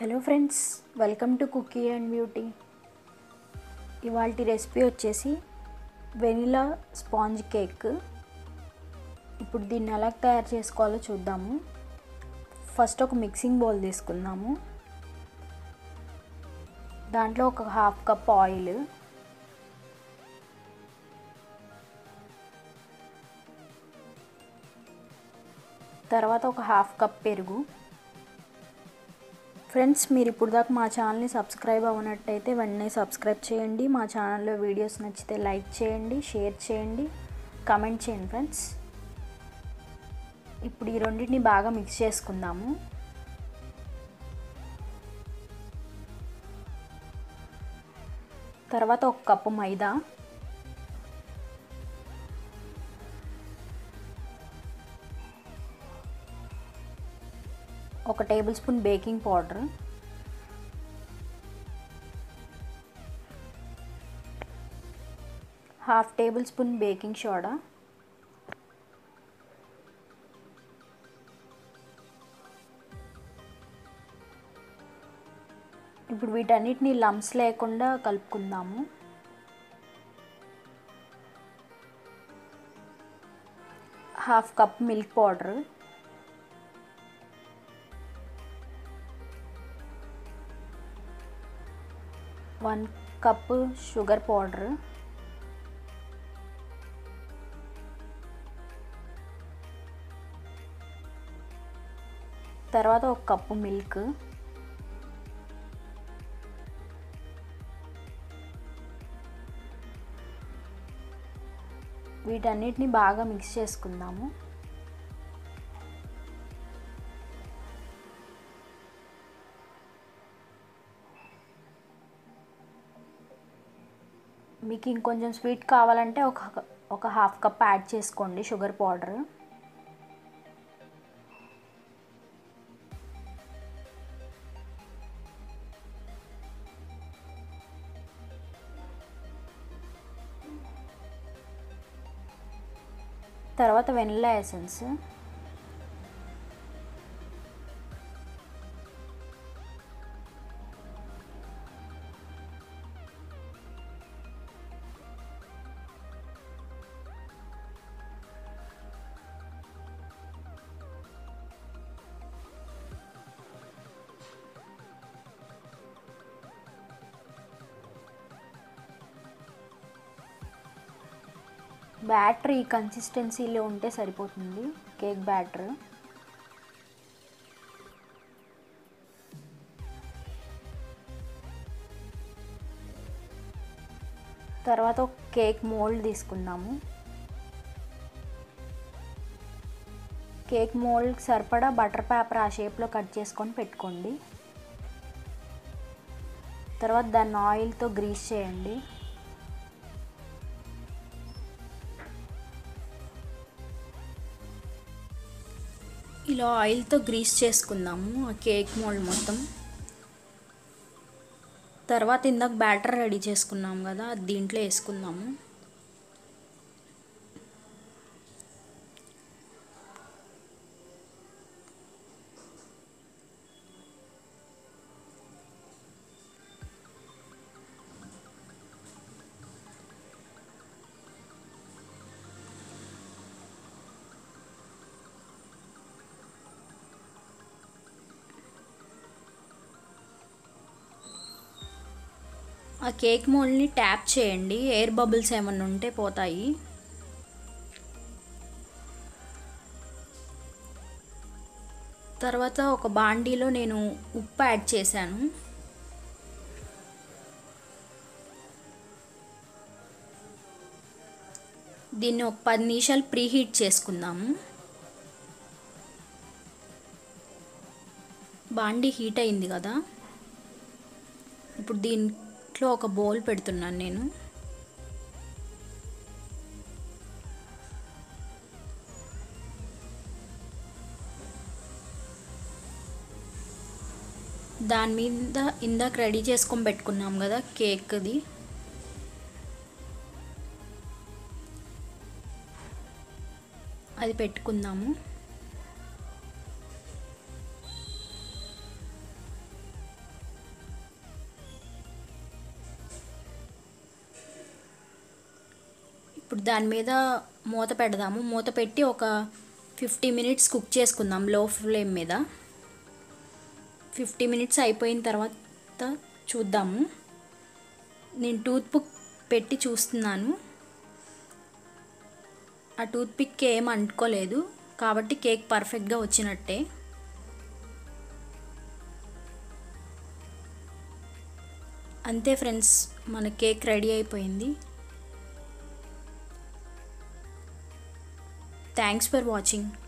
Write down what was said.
hello friends welcome to cookie and beauty ఇవాళ recipe వచ్చేసి vanilla sponge cake ఇప్పుడు దీన్ని ఎలా తయారు చేసుకోవాలో చూద్దాము ఫస్ట్ ఒక మిక్సింగ్ బౌల్ తీసుకుందాము దాంట్లో ఒక హాఫ్ కప్ ఆయిల్ తర్వాత ఒక హాఫ్ కప్ పెరుగు ఫ్రెండ్స్ మీరు ఇప్పుడు దాకా మా ఛానల్ని సబ్స్క్రైబ్ అవ్వనట్టయితే వెంటనే సబ్స్క్రైబ్ చేయండి మా ఛానల్లో వీడియోస్ నచ్చితే లైక్ చేయండి షేర్ చేయండి కమెంట్ చేయండి ఫ్రెండ్స్ ఇప్పుడు ఈ రెండింటిని బాగా మిక్స్ చేసుకుందాము తర్వాత ఒక కప్పు మైదా ఒక tablespoon baking powder half tablespoon baking soda ఇప్పుడు వీటన్నిటిని లమ్స్ లేకుండా కలుపుకుందాము half cup milk powder one cup sugar powder తర్వాత ఒక కప్పు మిల్క్ వీటన్నిటిని బాగా మిక్స్ చేసుకుందాము మీకు ఇంకొంచెం స్వీట్ కావాలంటే ఒక ఒక హాఫ్ కప్ యాడ్ చేసుకోండి షుగర్ పౌడర్ తర్వాత వెనిలా ఎసెన్స్ బ్యాటర్ ఈ కన్సిస్టెన్సీలో ఉంటే సరిపోతుంది కేక్ బ్యాటర్ తర్వాత ఒక కేక్ మోల్డ్ తీసుకుందాము కేక్ మోల్డ్ సరిపడా బటర్ పేపర్ ఆ షేప్లో కట్ చేసుకొని పెట్టుకోండి తర్వాత దాన్ని ఆయిల్తో గ్రీస్ చేయండి ఇలా ఆయిల్తో గ్రీస్ చేసుకుందాము ఆ కేక్ మోల్డ్ మొత్తం తర్వాత ఇందాక బ్యాటర్ రెడీ చేసుకున్నాం కదా అది దీంట్లో వేసుకుందాము ఆ కేక్ మోల్డ్ని ట్యాప్ చేయండి ఎయిర్ బబుల్స్ ఏమన్నా ఉంటే పోతాయి తర్వాత ఒక బాండీలో నేను ఉప్పు యాడ్ చేశాను దీన్ని ఒక పది నిమిషాలు ప్రీహీట్ చేసుకుందాము బాండీ హీట్ అయింది కదా ఇప్పుడు దీంట్లో ఒక బౌల్ పెడుతున్నాను నేను దాని మీద ఇందాక రెడీ చేసుకొని పెట్టుకున్నాం కదా కేక్ది అది పెట్టుకుందాము ఇప్పుడు దాని మీద మూత పెడదాము మూత పెట్టి ఒక ఫిఫ్టీ మినిట్స్ కుక్ చేసుకుందాం లో ఫ్లేమ్ మీద ఫిఫ్టీ మినిట్స్ అయిపోయిన తర్వాత చూద్దాము నేను టూత్ పిక్ పెట్టి చూస్తున్నాను ఆ టూత్ పిక్ ఏం అంటుకోలేదు కాబట్టి కేక్ పర్ఫెక్ట్గా వచ్చినట్టే అంతే ఫ్రెండ్స్ మన కేక్ రెడీ అయిపోయింది థ్యాంక్స్ ఫర్ వాచింగ్